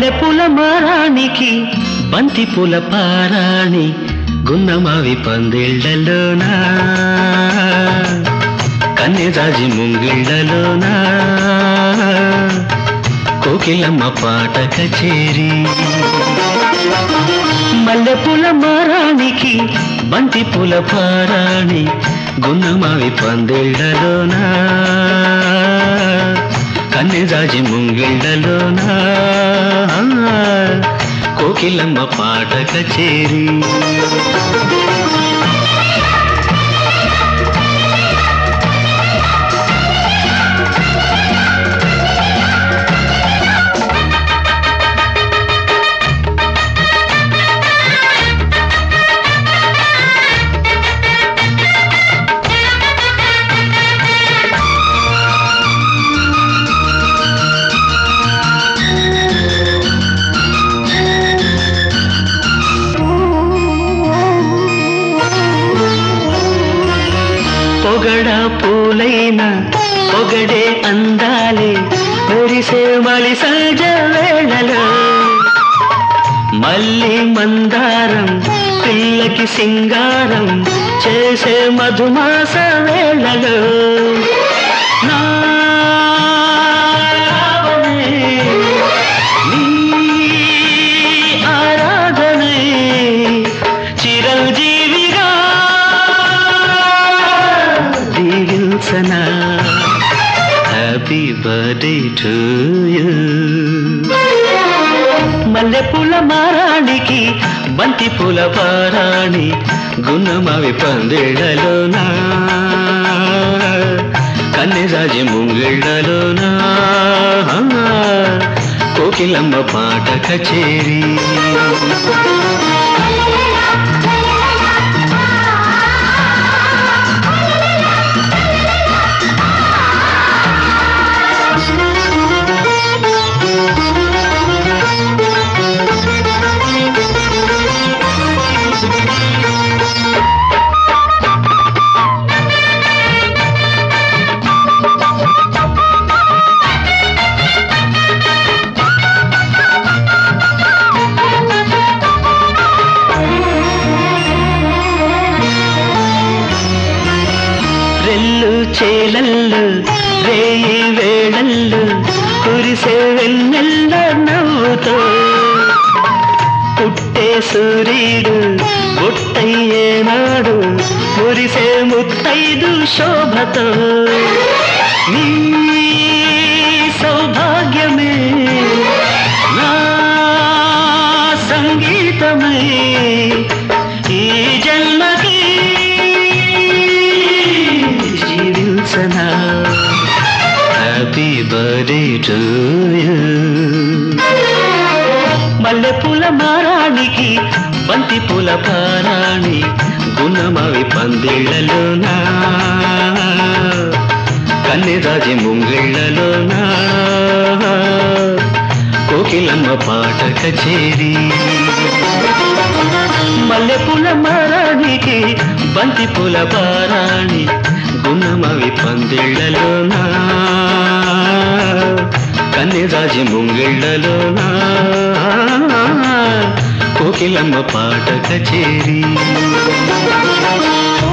మల్లెపూల మారానికి బంతి పూల పారాణి గున్నమావి పందిళ్ళలోనా కన్నెరాజి ముంగిళ్ళలోనా కోకిలమ్మ పాట కచేరి మల్లెపూల మారానికి బంతి పూల పారాణి గున్నమావి పందిళ్ళలోనా కన్నెరాజి ముంగిళ్ళలోనా కోకిలమ్మ పాట కచేరి పొగడ పూలైన పొగడే అందాలే మురిసే మలి సహజ వేళలో మళ్ళీ మందారం పిల్లకి సింగారం చేసే మధుమాస వేళలో నా రావణే, నీ ఆరాధనే చిరంజీవిగా దీవించనా హ్యాపీ బర్త్డే టు యూ మల్లెపూల మారానికి బంతి పూల పారాణి గున్నమావి పందిళ్ళలోనా కన్నెరాజి ముంగిళ్ళలోనా కోకిలమ్మ పాట కచేరీ రెల్లు చేలల్లు రేయి వేళల్లు కురిసే వెన్నెల్ల నవ్వుతో పుట్టే సూర్యుడు బుట్టయ్యేనాడు మురిసే ముత్తైదు శోభతో నీ సౌభాగ్యమే నా సంగీతమై ఈ జన్మకి జీవించనా హ్యాపీ బర్త్డే టు యూ మల్లెపూల మారానికి బంతి పూల పారాణి గుణమవి పందిళ్ళలోనా కన్నెరాజి ముంగిళ్ళలోనా కోకిలమ్మ పాట కచేరీ మల్లెపూల మారానికి బంతి పూల పారాణి గుణమవి పందిళ్ళలోనా కన్నెరాజి ముంగిళ్ళలోనా కోకిలమ్మ పాట కచేరీ